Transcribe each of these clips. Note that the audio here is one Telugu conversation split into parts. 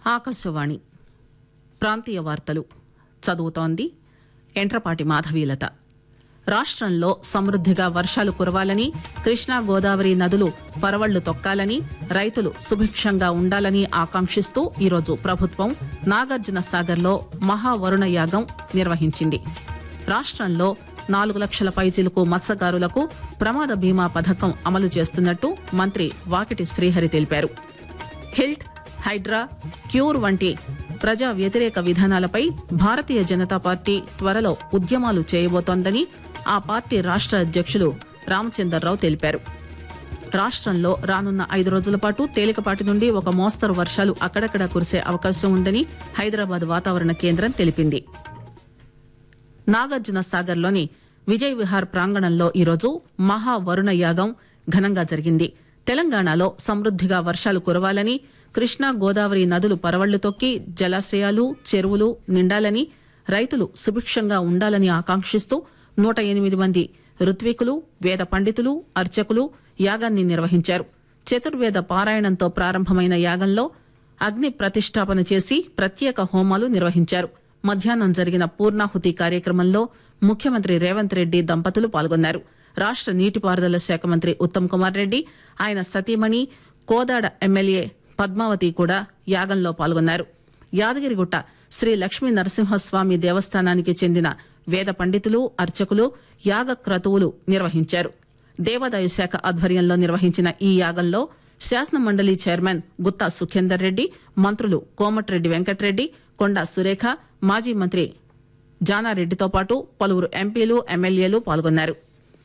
ఆకాశవాణి ప్రాంతీయ వార్తలు చదువుతోంది ఎంట్రపాటి మాధవీలత రాష్టంలో సమృద్దిగా వర్షాలు కురవాలని కృష్ణా గోదావరి నదులు పరవళ్లు తొక్కాలని రైతులు సుభిక్షంగా ఉండాలని ఆకాంక్షిస్తూ ఈరోజు ప్రభుత్వం నాగార్జున సాగర్లో మహావరుణ యాగం నిర్వహించింది రాష్టంలో నాలుగు లక్షల పైచిలుకు మత్స్యకారులకు ప్రమాద బీమా పథకం అమలు చేస్తున్నట్టు మంత్రి వాకిటి శ్రీహరి తెలిపారు హిల్ట్ హైడ్రా క్యూర్ వంటి ప్రజా వ్యతిరేక విధానాలపై భారతీయ జనతా పార్టీ త్వరలో ఉద్యమాలు చేయబోతోందని ఆ పార్టీ రాష్ట్ర అధ్యక్షులు రామచందర్రావు తెలిపారు రాష్ట్రంలో రానున్న ఐదు రోజుల పాటు తేలికపాటి నుండి ఒక మోస్తరు వర్షాలు అక్కడక్కడ కురిసే అవకాశం ఉందని హైదరాబాద్ వాతావరణ కేంద్రం తెలిపింది నాగార్జున సాగర్లోని విజయ్ విహార్ ప్రాంగణంలో ఈరోజు మహావరుణ యాగం ఘనంగా జరిగింది తెలంగాణలో సమృద్దిగా వర్షాలు కురవాలని కృష్ణా గోదావరి నదులు పరవళ్లు తొక్కి జలాశయాలు చెరువులు నిండాలని రైతులు సుభిక్షంగా ఉండాలని ఆకాంక్షిస్తూ నూట ఎనిమిది మంది ఋత్వికులు వేద పండితులు అర్చకులు యాగాన్ని నిర్వహించారు చతుర్వేద పారాయణంతో ప్రారంభమైన యాగంలో అగ్ని ప్రతిష్టాపన చేసి ప్రత్యేక హోమాలు నిర్వహించారు మధ్యాహ్నం జరిగిన పూర్ణాహుతి కార్యక్రమంలో ముఖ్యమంత్రి రేవంత్ రెడ్డి దంపతులు పాల్గొన్నారు రాష్ట నీటిపారుదల శాఖ మంత్రి ఉత్తమ్ కుమార్ రెడ్డి ఆయన సతీమణి కోదాడ ఎమ్మెల్యే పద్మావతి కూడా యాగంలో పాల్గొన్నారు యాదగిరిగుట్ట శ్రీ లక్ష్మీ నరసింహస్వామి దేవస్థానానికి చెందిన వేద పండితులు అర్చకులు యాగ క్రతువులు నిర్వహించారు దేవాదాయ శాఖ ఆధ్వర్యంలో నిర్వహించిన ఈ యాగంలో శాసన మండలి చైర్మన్ గుత్తా సుఖేందర్ రెడ్డి మంత్రులు కోమటిరెడ్డి వెంకటరెడ్డి కొండా సురేఖ మాజీ మంత్రి జానారెడ్డితో పాటు పలువురు ఎంపీలు ఎమ్మెల్యేలు పాల్గొన్నారు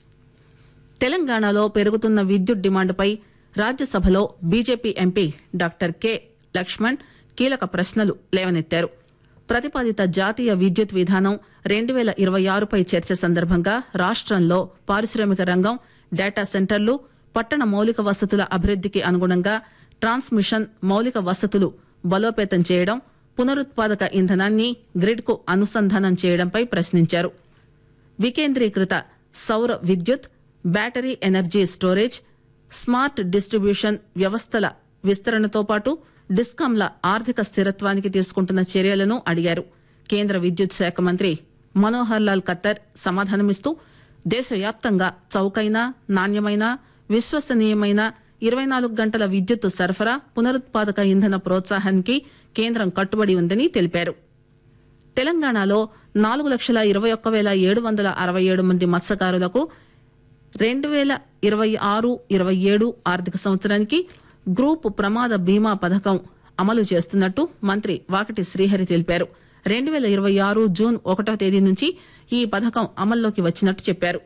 తెలంగాణలో పెరుగుతున్న విద్యుత్ డిమాండ్పై రాజ్యసభలో BJP MP doctor K Laxman కీలక ప్రశ్నలు లేవనెత్తారు ప్రతిపాదిత జాతీయ విద్యుత్ విధానం రెండు పేల ఇరవై ఆరుపై చర్చ సందర్భంగా రాష్టంలో పారిశ్రామిక రంగం డేటా సెంటర్లు పట్టణ మౌలిక వసతుల అభివృద్దికి అనుగుణంగా ట్రాన్స్మిషన్ మౌలిక వసతులు బలోపేతం చేయడం పునరుత్పాదక ఇంధనాన్ని గ్రిడ్ కు అనుసంధానం చేయడంపై ప్రశ్నించారు వికేంద్రీకృత సౌర విద్యుత్ battery energy storage smart distribution వ్యవస్థల విస్తరణతో పాటు డిస్కాంల ఆర్థిక స్థిరత్వానికి తీసుకుంటున్న చర్యలను అడిగారు కేంద్ర విద్యుత్ శాఖ మంత్రి మనోహర్ లాల్ ఖత్తర్ సమాధానమిస్తూ దేశవ్యాప్తంగా చౌకైన నాణ్యమైన విశ్వసనీయమైన ఇరవై నాలుగు గంటల విద్యుత్ సరఫరా పునరుత్పాదక ఇంధన ప్రోత్సాహానికి కేంద్రం కట్టుబడి ఉందని తెలిపారు తెలంగాణలో నాలుగు లక్షల ఇరవై ఒక్క వేల ఏడు వందల అరవై ఏడు మంది మత్స్యకారులకు రెండు వేల ఇరవై ఆరు ఇరవై ఏడు ఆర్థిక సంవత్సరానికి గ్రూప్ ప్రమాద బీమా పథకం అమలు చేస్తున్నట్టు మంత్రి వాకటి శ్రీహరి తెలిపారు రెండు వేల ఇరవై ఆరు జూన్ ఒకటో తేదీ నుంచి ఈ పథకం అమల్లోకి వచ్చినట్టు చెప్పారు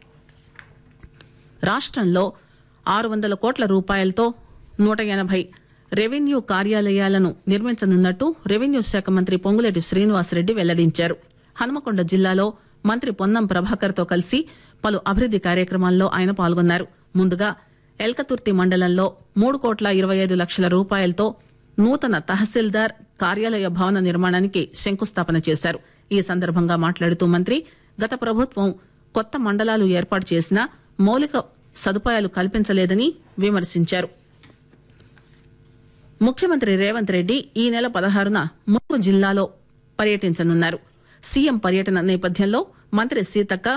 రాష్టంలో ఆరు వందల కోట్ల రూపాయలతో నూట ఎనభై రెవెన్యూ కార్యాలయాలను నిర్మించనున్నట్టు రెవెన్యూ శాఖ మంత్రి పొంగులేటి శ్రీనివాసరెడ్డి వెల్లడించారు హనుమకొండ జిల్లాలో మంత్రి పొన్నం ప్రభాకర్ తో కలిసి పలు అభివృద్ది కార్యక్రమాల్లో ఆయన పాల్గొన్నారు ముందుగా ఎల్కతుర్తి మండలంలో మూడు కోట్ల ఇరవై ఐదు లక్షల రూపాయలతో నూతన తహసీల్దార్ కార్యాలయ భవన నిర్మాణానికి శంకుస్థాపన చేశారు ఈ సందర్భంగా మాట్లాడుతూ మంత్రి గత ప్రభుత్వం కొత్త మండలాలు ఏర్పాటు చేసినా మౌలిక సదుపాయాలు కల్పించలేదని విమర్శించారు ముఖ్యమంత్రి రేవంత్ రెడ్డి ఈ నెల పదహారున ములుగు జిల్లాలో పర్యటించనున్నారు సీఎం పర్యటన నేపథ్యంలో మంత్రి సీతక్క